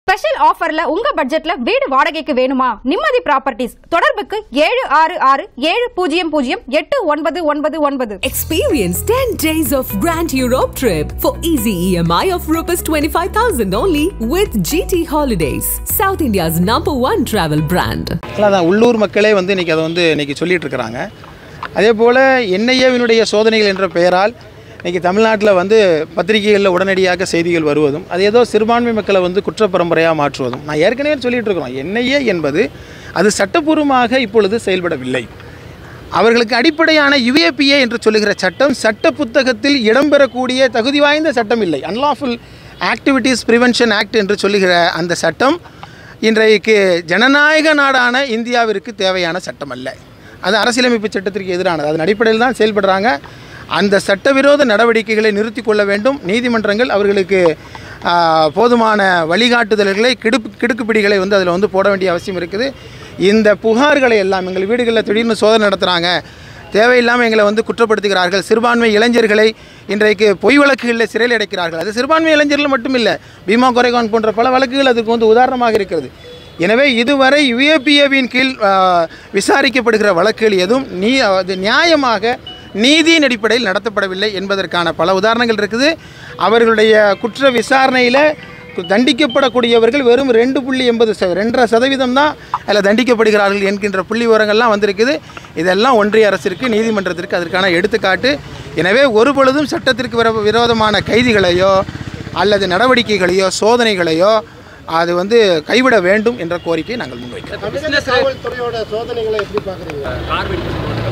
Special ஆஃபர்ல உங்க பட்ஜெட்ல வீடு வாடகைக்கு வேணுமா நிம்மதி ப்ராப்பர்ட்டிஸ் தொடர்புக்கு ஏழு ஆறு ஆறு ஏழு பூஜ்ஜியம் பூஜ்ஜியம் எட்டு ஒன்பது ஒன்பது ஒன்பது Experience 10 days of Grand Europe trip for easy EMI of Rs 25,000 only with GT Holidays, South India's number one travel brand. அதான் உள்ளூர் மக்களே வந்து இன்றைக்கி அதை வந்து இன்றைக்கி சொல்லிட்டு இருக்கிறாங்க அதே போல் என்ஐஏவினுடைய சோதனைகள் என்ற பெயரால் இன்றைக்கி தமிழ்நாட்டில் வந்து பத்திரிகைகளில் உடனடியாக செய்திகள் வருவதும் அது ஏதோ சிறுபான்மை மக்களை வந்து குற்றப்பரம்பரையாக மாற்றுவதும் நான் ஏற்கனவே சொல்லிட்டு இருக்கிறோம் என்ஐஏ என்பது அது சட்டப்பூர்வமாக இப்பொழுது செயல்படவில்லை அவர்களுக்கு அடிப்படையான யுஏபிஏ என்று சொல்லுகிற சட்டம் சட்ட புத்தகத்தில் இடம்பெறக்கூடிய தகுதி வாய்ந்த சட்டம் இல்லை அன்லாஃபுல் ஆக்டிவிட்டீஸ் ப்ரிவென்ஷன் ஆக்ட் என்று சொல்லுகிற அந்த சட்டம் இன்றைக்கு ஜனநாயக நாடான இந்தியாவிற்கு தேவையான சட்டம் அல்ல அது அரசியலமைப்பு சட்டத்திற்கு எதிரானது அதன் அடிப்படையில் தான் செயல்படுறாங்க அந்த சட்டவிரோத நடவடிக்கைகளை நிறுத்தி கொள்ள வேண்டும் நீதிமன்றங்கள் அவர்களுக்கு ஆ, போதுமான வழிகாட்டுதல்களை கிடுப்பு கிடுக்குப்பிடிகளை வந்து அதில் வந்து போட வேண்டிய அவசியம் இருக்குது இந்த புகார்களை எல்லாம் எங்கள் வீடுகளில் திடீர்னு சோதனை நடத்துகிறாங்க தேவையில்லாமல் எங்களை வந்து குற்றப்படுத்துகிறார்கள் சிறுபான்மை இளைஞர்களை இன்றைக்கு பொய் வழக்குகளில் சிறையில் அடைக்கிறார்கள் அது சிறுபான்மை இளைஞர்கள் மட்டும் இல்லை பீமா கொரைகான் போன்ற பல வழக்குகள் அதுக்கு வந்து உதாரணமாக இருக்கிறது எனவே இதுவரை யுஏபிஏவின் கீழ் ஆ, விசாரிக்கப்படுகிற வழக்குகள் எதுவும் நீ அது நியாயமாக நீதியின் அடிப்படையில் நடத்தப்படவில்லை என்பதற்கான பல உதாரணங்கள் இருக்குது அவர்களுடைய குற்ற விசாரணையில் தண்டிக்கப்படக்கூடியவர்கள் வெறும் ரெண்டு புள்ளி எண்பது ச ரெண்டரை சதவீதம் தான் அதில் தண்டிக்கப்படுகிறார்கள் என்கின்ற புள்ளி விவரங்கள்லாம் வந்திருக்குது இதெல்லாம் ஒன்றிய அரசிற்கு நீதிமன்றத்திற்கு அதற்கான எடுத்துக்காட்டு எனவே ஒரு பொழுதும் சட்டத்திற்கு விரோ விரோதமான கைதிகளையோ அல்லது நடவடிக்கைகளையோ சோதனைகளையோ அது வந்து கைவிட வேண்டும் என்ற கோரிக்கையை நாங்கள் முன்வைக்கிறோம் தமிழக காவல்துறையோட சோதனைகளை எப்படி பார்க்குறீங்க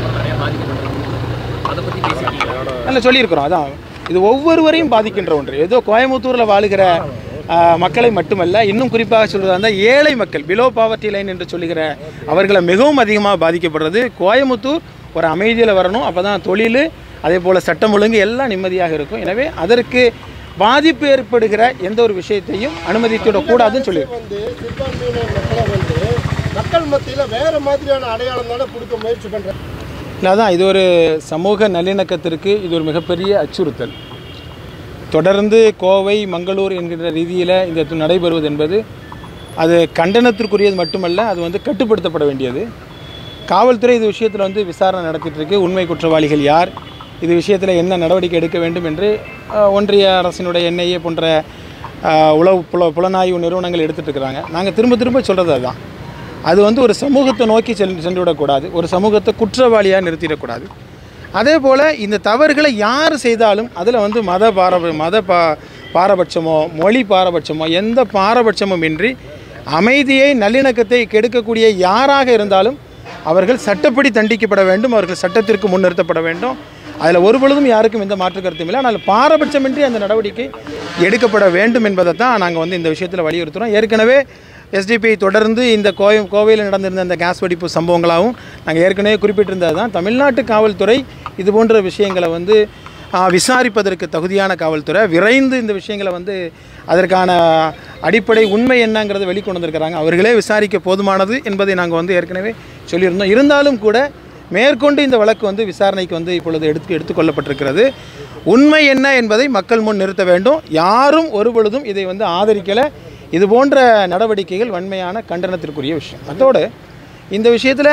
நல்லா சொல்லியிருக்கிறோம் அதான் இது ஒவ்வொருவரையும் பாதிக்கின்ற ஒன்று ஏதோ கோயம்புத்தூரில் வாழுகிற ஆ, மக்களை மட்டுமல்ல இன்னும் குறிப்பாக சொல்வதா இருந்தால் ஏழை மக்கள் பிலோ பாவர்ட்டி லைன் என்று சொல்லுகிற அவர்களை மிகவும் அதிகமாக பாதிக்கப்படுறது கோயம்புத்தூர் ஒரு அமைதியில் வரணும் அப்போ தான் தொழில் அதே போல் சட்டம் ஒழுங்கு எல்லாம் நிம்மதியாக இருக்கும் எனவே அதற்கு பாதிப்பு ஏற்படுகிற எந்த ஒரு விஷயத்தையும் அனுமதித்துவிடக் கூடாதுன்னு சொல்லி வந்து சிறுபான்மையினர் மக்களை வந்து மக்கள் மத்தியில் வேற மாதிரியான அடையாளம் தானே கொடுக்க முயற்சி பண்ணுறாங்க இல்லை அதான் இது ஒரு சமூக நல்லிணக்கத்திற்கு இது ஒரு மிகப்பெரிய அச்சுறுத்தல் தொடர்ந்து கோவை மங்களூர் என்கின்ற ரீதியில் இந்த து- நடைபெறுவது என்பது அது கண்டனத்திற்குரியது மட்டுமல்ல அது வந்து கட்டுப்படுத்தப்பட வேண்டியது காவல்துறை இது விஷயத்தில் வந்து விசாரணை நடத்திட்டு இருக்கு உண்மை குற்றவாளிகள் யார் இது விஷயத்தில் என்ன நடவடிக்கை எடுக்க வேண்டும் என்று அஹ், ஒன்றிய அரசினுடைய என்ஐஏ போன்ற அஹ், உளவு புல புலனாய்வு நிறுவனங்கள் எடுத்துகிட்டு இருக்கிறாங்க நாங்கள் திரும்ப திரும்ப சொல்கிறது அதுதான் அது வந்து ஒரு சமூகத்தை நோக்கி செல் சென்று விடக்கூடாது ஒரு சமூகத்தை குற்றவாளியாக நிறுத்திடக்கூடாது அதே போல் இந்த தவறுகளை யார் செய்தாலும் அதில் வந்து மத பாரப மத பா பாரபட்சமோ மொழி பாரபட்சமோ எந்த பாரபட்சமும் இன்றி அமைதியை நல்லிணக்கத்தை கெடுக்கக்கூடிய யாராக இருந்தாலும் அவர்கள் சட்டப்படி தண்டிக்கப்பட வேண்டும் அவர்கள் சட்டத்திற்கு முன்னிறுத்தப்பட வேண்டும் அதில் ஒரு பொழுதும் யாருக்கும் எந்த மாற்று கருத்தும் இல்லை ஆனால் பாரபட்சமின்றி அந்த நடவடிக்கை எடுக்கப்பட வேண்டும் என்பதை தான் நாங்கள் வந்து இந்த விஷயத்தில் வலியுறுத்துகிறோம் ஏற்கனவே எஸ்டிபி தொடர்ந்து இந்த கோயம் கோவையில் நடந்திருந்த அந்த கேஸ் வெடிப்பு சம்பவங்களாகவும் நாங்கள் ஏற்கனவே குறிப்பிட்டிருந்தது தான் தமிழ்நாட்டு காவல்துறை இது போன்ற விஷயங்களை வந்து ஆ, விசாரிப்பதற்கு தகுதியான காவல்துறை விரைந்து இந்த விஷயங்களை வந்து அதற்கான அடிப்படை உண்மை என்னங்கிறத வெளிக்கொண்டு வந்திருக்கிறாங்க அவர்களே விசாரிக்க போதுமானது என்பதை நாங்கள் வந்து ஏற்கனவே சொல்லியிருந்தோம் இருந்தாலும் கூட மேற்கொண்டு இந்த வழக்கு வந்து விசாரணைக்கு வந்து இப்பொழுது எடுத்து எடுத்துக்கொள்ளப்பட்டிருக்கிறது உண்மை என்ன என்பதை மக்கள் முன் நிறுத்த வேண்டும் யாரும் ஒரு பொழுதும் இதை வந்து ஆதரிக்கலை இது போன்ற நடவடிக்கைகள் வன்மையான கண்டனத்திற்குரிய விஷயம் அதோடு இந்த விஷயத்தில்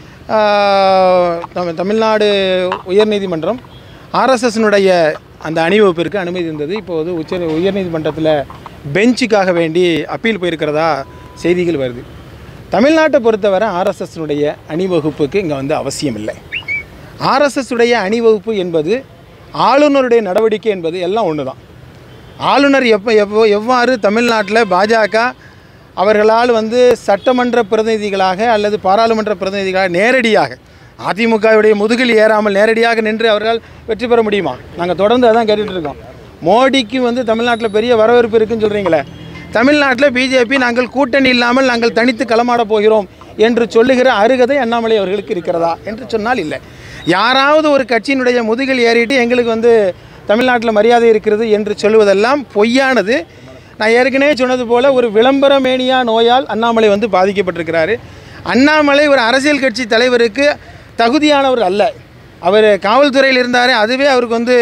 தமிழ் தமிழ்நாடு உயர்நீதிமன்றம் ஆர்எஸ்எஸ்னுடைய அந்த அணிவகுப்பிற்கு அனுமதி இருந்தது இப்போது உச்ச உயர்நீதிமன்றத்தில் பெஞ்சுக்காக வேண்டி அப்பீல் போயிருக்கிறதா செய்திகள் வருது தமிழ்நாட்டை பொறுத்தவரை ஆர்எஸ்எஸ்னுடைய அணிவகுப்புக்கு இங்கே வந்து அவசியம் இல்லை ஆர்எஸ்எஸ் உடைய அணிவகுப்பு என்பது ஆளுநருடைய நடவடிக்கை என்பது எல்லாம் ஒன்று தான் ஆளுநர் எப்போ எப்போ எவ்வாறு தமிழ்நாட்டில் பாஜக அவர்களால் வந்து சட்டமன்ற பிரதிநிதிகளாக அல்லது பாராளுமன்ற பிரதிநிதிகளாக நேரடியாக அதிமுகவுடைய முதுகில் ஏறாமல் நேரடியாக நின்று அவர்கள் வெற்றி பெற முடியுமா நாங்கள் தொடர்ந்து அதான் கேட்டுட்டு இருக்கோம் மோடிக்கு வந்து தமிழ்நாட்டில் பெரிய வரவேற்பு இருக்குன்னு சொல்கிறீங்களே தமிழ்நாட்டில் பிஜேபி நாங்கள் கூட்டணி இல்லாமல் நாங்கள் தனித்து களமாட போகிறோம் என்று சொல்லுகிற அருகதை அண்ணாமலை அவர்களுக்கு இருக்கிறதா என்று சொன்னால் இல்லை யாராவது ஒரு கட்சியினுடைய முதுகில் ஏறிட்டு எங்களுக்கு வந்து தமிழ்நாட்டில் மரியாதை இருக்கிறது என்று சொல்லுவதெல்லாம் பொய்யானது நான் ஏற்கனவே சொன்னது போல ஒரு விளம்பர மேனியா நோயால் அண்ணாமலை வந்து பாதிக்கப்பட்டிருக்கிறாரு அண்ணாமலை ஒரு அரசியல் கட்சி தலைவருக்கு தகுதியானவர் அல்ல அவர் காவல்துறையில் இருந்தார் அதுவே அவருக்கு வந்து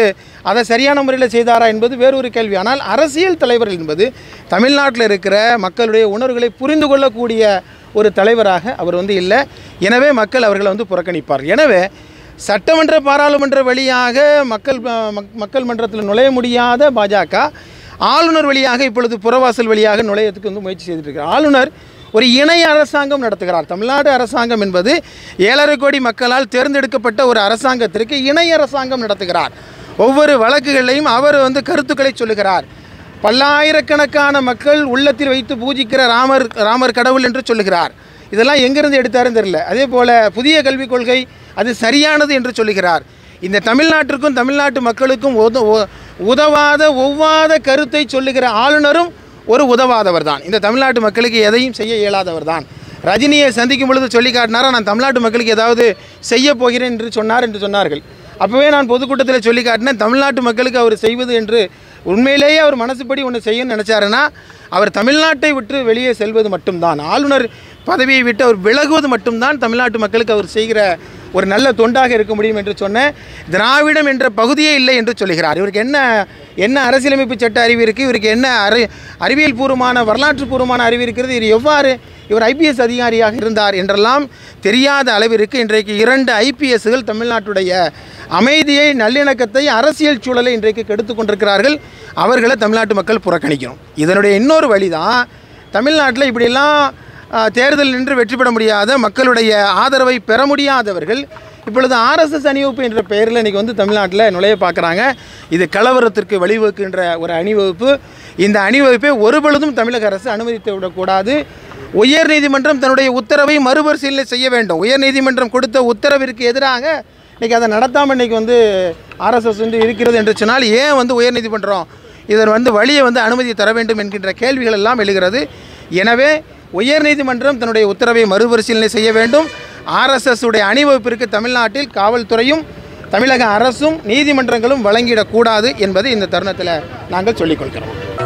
அதை சரியான முறையில் செய்தாரா என்பது வேறொரு கேள்வி ஆனால் அரசியல் தலைவர் என்பது தமிழ்நாட்டில் இருக்கிற மக்களுடைய உணர்வுகளை புரிந்து கொள்ளக்கூடிய ஒரு தலைவராக அவர் வந்து இல்லை எனவே மக்கள் அவர்களை வந்து புறக்கணிப்பார் எனவே சட்டமன்ற பாராளுமன்ற வழியாக மக்கள் அஹ், மக்- மக்கள் மன்றத்தில் நுழைய முடியாத பாஜக ஆளுநர் வழியாக இப்பொழுது புறவாசல் வழியாக நுழையத்துக்கு வந்து முயற்சி செய்துட்டு இருக்கிறார் ஆளுநர் ஒரு இணை அரசாங்கம் நடத்துகிறார் தமிழ்நாடு அரசாங்கம் என்பது ஏழரை கோடி மக்களால் தேர்ந்தெடுக்கப்பட்ட ஒரு அரசாங்கத்திற்கு இணை அரசாங்கம் நடத்துகிறார் ஒவ்வொரு வழக்குகளையும் அவர் வந்து கருத்துக்களை சொல்லுகிறார் பல்லாயிரக்கணக்கான மக்கள் உள்ளத்தில் வைத்து பூஜிக்கிற ராமர் ராமர் கடவுள் என்று சொல்லுகிறார் இதெல்லாம் எங்கிருந்து எடுத்தாருன்னு தெரியல அதே போல் புதிய கல்விக் கொள்கை அது சரியானது என்று சொல்லுகிறார் இந்த தமிழ்நாட்டிற்கும் தமிழ்நாட்டு மக்களுக்கும் உத உ- உதவாத ஒவ்வாத கருத்தை சொல்லுகிற ஆளுநரும் ஒரு உதவாதவர் தான் இந்த தமிழ்நாட்டு மக்களுக்கு எதையும் செய்ய இயலாதவர் தான் ரஜினியை சந்திக்கும் பொழுது சொல்லி காட்டினாரா நான் தமிழ்நாட்டு மக்களுக்கு ஏதாவது செய்ய போகிறேன் என்று சொன்னார் என்று சொன்னார்கள் அப்போவே நான் பொதுக்கூட்டத்தில் சொல்லி காட்டினேன் தமிழ்நாட்டு மக்களுக்கு அவர் செய்வது என்று உண்மையிலேயே அவர் மனசுப்படி ஒன்று செய்யணும்னு நினச்சாருன்னா அவர் தமிழ்நாட்டை விட்டு வெளியே செல்வது மட்டும்தான் ஆளுநர் பதவியை விட்டு அவர் விலகுவது மட்டும்தான் தமிழ்நாட்டு மக்களுக்கு அவர் செய்கிற ஒரு நல்ல தொண்டாக இருக்க முடியும் என்று சொன்ன திராவிடம் என்ற பகுதியே இல்லை என்று சொல்லுகிறார் இவருக்கு என்ன என்ன அரசியலமைப்பு சட்ட அறிவு இருக்குது இவருக்கு என்ன அறி அறிவியல் பூர்வமான வரலாற்று பூர்வமான அறிவு இருக்கிறது இது எவ்வாறு இவர் ஐபிஎஸ் அதிகாரியாக இருந்தார் என்றெல்லாம் தெரியாத அளவிற்கு இன்றைக்கு இரண்டு ஐபிஎஸ்கள் தமிழ்நாட்டுடைய அமைதியை நல்லிணக்கத்தை அரசியல் சூழலை இன்றைக்கு கெடுத்து கொண்டிருக்கிறார்கள் அவர்களை தமிழ்நாட்டு மக்கள் புறக்கணிக்கணும் இதனுடைய இன்னொரு வழி தான் தமிழ்நாட்டில் இப்படியெல்லாம் ஆ, தேர்தல் நின்று வெற்றி பெற முடியாத மக்களுடைய ஆதரவை பெற முடியாதவர்கள் இப்பொழுது ஆர்எஸ்எஸ் அணிவகுப்பு என்ற பெயரில் இன்றைக்கி வந்து தமிழ்நாட்டில் நுழைய பார்க்குறாங்க இது கலவரத்திற்கு வழிவகுக்கின்ற ஒரு அணிவகுப்பு இந்த அணிவகுப்பை ஒருபொழுதும் தமிழக அரசு அனுமதித்து விடக்கூடாது உயர்நீதிமன்றம் தன்னுடைய உத்தரவை மறுபரிசீலனை செய்ய வேண்டும் உயர்நீதிமன்றம் கொடுத்த உத்தரவிற்கு எதிராக இன்றைக்கி அதை நடத்தாமல் இன்றைக்கி வந்து ஆர்எஸ்எஸ் வந்து இருக்கிறது என்று சொன்னால் ஏன் வந்து உயர்நீதிமன்றம் இதன் வந்து வழியை வந்து அனுமதி தர வேண்டும் என்கின்ற கேள்விகள் எல்லாம் எழுகிறது எனவே உயர்நீதிமன்றம் தன்னுடைய உத்தரவை மறுபரிசீலனை செய்ய வேண்டும் ஆர்எஸ்எஸ் உடைய அணிவகுப்பிற்கு தமிழ்நாட்டில் காவல்துறையும் தமிழக அரசும் நீதிமன்றங்களும் வழங்கிடக்கூடாது என்பது இந்த தருணத்தில் நாங்கள் சொல்லிக்கொள்கிறோம்